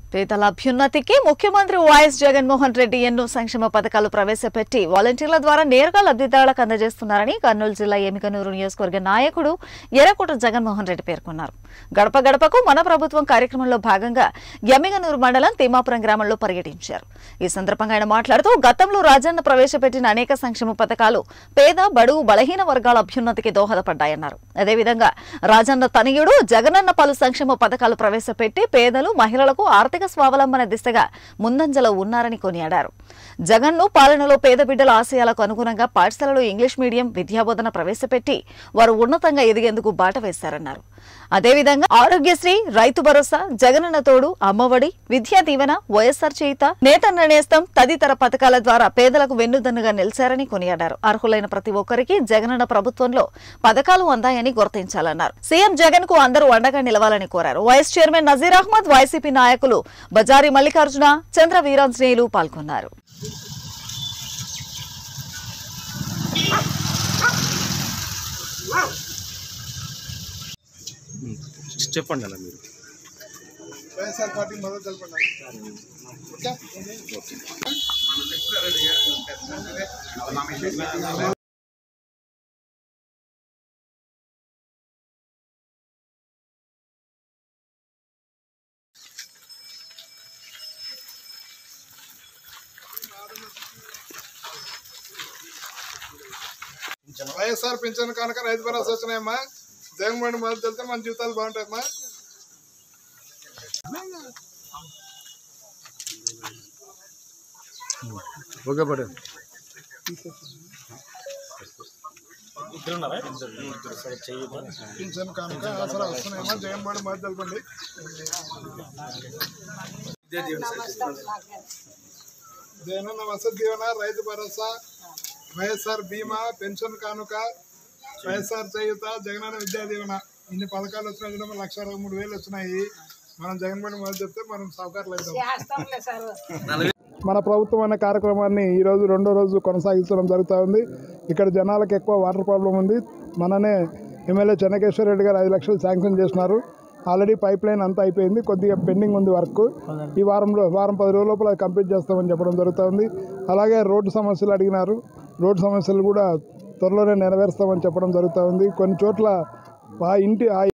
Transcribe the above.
పేదల అభ్యున్నతికి ముఖ్యమంత్రి వైఎస్ జగన్మోహన్ రెడ్డి ఎన్నో సంక్షేమ పథకాలు ప్రవేశపెట్టి వాలంటీర్ల ద్వారా నేరుగా లబ్ధిదారులకు అందజేస్తున్నారని కర్నూలు జిల్లా ఎమికనూరు నియోజకవర్గ నాయకుడు ఎర్రకోట జగన్మోహన్ రెడ్డి పేర్కొన్నారు గడప గడపకు మన ప్రభుత్వం కార్యక్రమంలో భాగంగా ఎమిగనూరు మండలం తిమ్మాపురం గ్రామంలో పర్యటించారు ఈ సందర్భంగా ఆయన మాట్లాడుతూ గతంలో రాజన్న ప్రవేశపెట్టిన అనేక సంక్షేమ పథకాలు పేద బడుగు బలహీన వర్గాల అభ్యున్నతికి దోహదపడ్డాయన్నారు అదేవిధంగా రాజన్న తనయుడు జగనన్న పలు సంక్షేమ పథకాలు ప్రవేశపెట్టి పేదలు మహిళలకు ఆర్థిక స్వావలంబన దిశగా ముందంజలో ఉన్నారని కొనియాడారు జగన్ను పాలనలో పేద బిడ్డల ఆశయాలకు అనుగుణంగా పాఠశాలలో ఇంగ్లీష్ మీడియం విద్యాబోధన ప్రవేశపెట్టి వారు ఉన్నతంగా ఎదిగేందుకు బాట వేశారన్నారు అదేవిధంగా ఆరోగ్యశ్రీ రైతు భరోసా జగనన్న తోడు అమ్మఒడి విద్యా దీవెన వైఎస్ఆర్ చేయుత నేతన్న నేస్తం తదితర పథకాల ద్వారా పేదలకు వెన్నుదన్నుగా నిలిచారని కొనియాడారు అర్హులైన ప్రతి ఒక్కరికి జగనన్న ప్రభుత్వంలో పథకాలు అందాయని గుర్తించాలన్నారు సీఎం జగన్ కు అందరూ అండగా నిలవాలని కోరారు vice chairman Nazeer Ahmed YCP నాయకులు బజారి మల్లికార్జున చంద్ర వీరాంజనేయులు పాల్గొన్నారు చెప్పండి అన్న మీరు వైఎస్ఆర్ పార్టీ మద్దతు తెలపండి ఓకే వైఎస్ఆర్ పింఛన్ కనుక రైతు భరోసా వచ్చినాయమ్మా జగన్మోహన్ మద్దతు తెలితే మన జీవితాలు బాగుంటాయమ్మా ఓకే పడే పింఛన్ కనుక ఆసరా వస్తున్నాయమ్మా జగన్మోహన్ మద్దతు తెలపండి జగనన్న వసతి దీవెన రైతు భరోసా వైఎస్ఆర్ బీమా పెన్షన్ కానుక వైఎస్ఆర్ చేయుత జగనన్న విద్యా దీవెన ఇన్ని పథకాలు వచ్చినాయి చూడమ్మా, లక్ష అరవై మూడు వేలు వచ్చినాయి మనం జగన్మోహన్ మొదలు చెప్తే మనం సౌకర్యాలు అవుతాం మన ప్రభుత్వం అనే కార్యక్రమాన్ని ఈరోజు రెండో రోజు కొనసాగించడం జరుగుతూ ఉంది ఇక్కడ జనాలకు ఎక్కువ వాటర్ ప్రాబ్లం ఉంది మననే ఎమ్మెల్యే చెన్నకేశ్వర రెడ్డి గారు ఐదు లక్షలు శాంక్షన్ చేసినారు ఆల్రెడీ పైప్ లైన్ అంతా అయిపోయింది కొద్దిగా పెండింగ్ ఉంది వర్క్ ఈ వారంలో వారం పది రోజుల లోపల అది కంప్లీట్ చేస్తామని చెప్పడం జరుగుతుంది అలాగే రోడ్డు సమస్యలు అడిగినారు రోడ్డు సమస్యలు కూడా త్వరలోనే నెరవేరుస్తామని చెప్పడం జరుగుతూ ఉంది కొన్ని చోట్ల ఆ ఇంటి ఆ